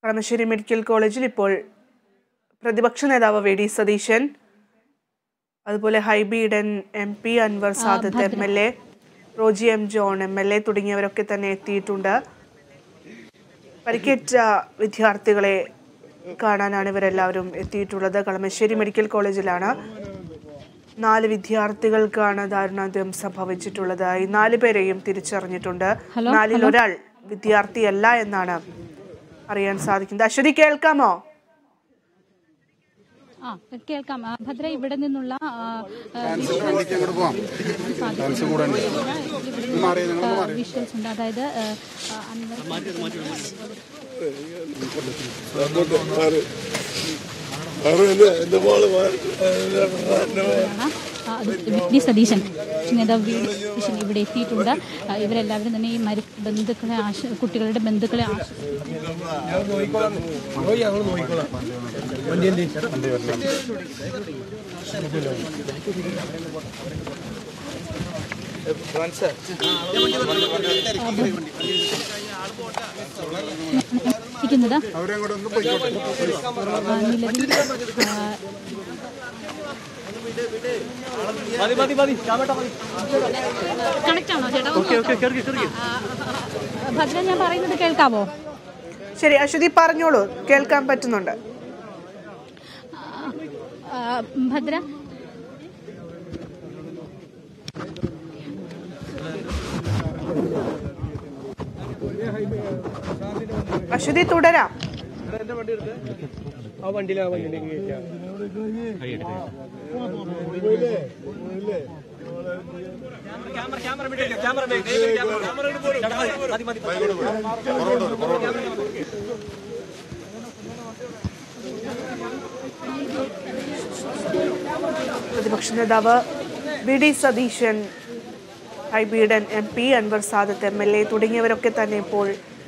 Kalamassery medical കോളേജിൽ ഇപ്പോൾ പ്രതിപക്ഷ നേതാവ് വി ഡി സതീശൻ അതുപോലെ Hibi Eden M P Anwar Sadath M L A Roji M John M L A തുടങ്ങിയവരൊക്കെ തന്നെ എത്തിയിട്ടുണ്ട് പരിക്കേറ്റ വിദ്യാർത്ഥികളെ കാണാനാണ് ഇവരെല്ലാവരും എത്തിയിട്ടുള്ളത് കളമശ്ശേരി മെഡിക്കൽ കോളേജിലാണ് നാല് വിദ്യാർത്ഥികൾക്കാണ് ദാരുണാന്ത്യം സംഭവിച്ചിട്ടുള്ളത് ഈ നാല് പേരെയും തിരിച്ചറിഞ്ഞിട്ടുണ്ട് ഹലോ, നാലിൽ ഒരാൾ വിദ്യാർത്ഥിയല്ല എന്നാണ് അറിയാൻ സാധിക്കുന്നത് അശ്വതി കേൾക്കാമോ ആ കേൾക്കാം ആ, ഭദ്ര ഇവിടെ നിന്നുള്ള ആ, ആ, വണ്ടിക്ക് അങ്ങോട്ട് പോവാം ഡാൻസ് കൂടെ ഉണ്ട് മാറി നിങ്ങൾ ആ, വിഷ്വൽസ് ഉണ്ട് അതായത് ആ, ആ, അൻവർ ആണ്. ആ, അത് വി ഡി സതീശൻ നേതാവ് വി ഡി സതീശൻ ഇവിടെ എത്തിയിട്ടുണ്ട് ആ, ഇവരെല്ലാവരും തന്നെ ഈ മരി ബന്ധുക്കളെ ആശ കുട്ടികളുടെ ബന്ധുക്കളെ ആശ ഇരിക്കുന്നത് അവരെ അങ്ങോട്ട് ഒന്ന് പോയിക്കോട്ടെ ആ, നിലവിൽ ആ, കണക്റ്റ് ആണോ ചേട്ടാ ഒന്ന് ആ, ആ, ഭദ്ര ഞാൻ പറയുന്നത് കേൾക്കാവോ ശരി അശ്വതി പറഞ്ഞോളൂ കേൾക്കാൻ പറ്റുന്നുണ്ട് ആ, ഭദ്ര അശ്വതി തുടരാം ആ വണ്ടിയിൽ ആ വണ്ടിയിലേക്ക് കയറ്റാം പ്രതിപക്ഷ നേതാവ് V D Satheesan Hibi Eden M P Anwar Sadath M L A തുടങ്ങിയവരൊക്കെ തന്നെ ഇപ്പോൾ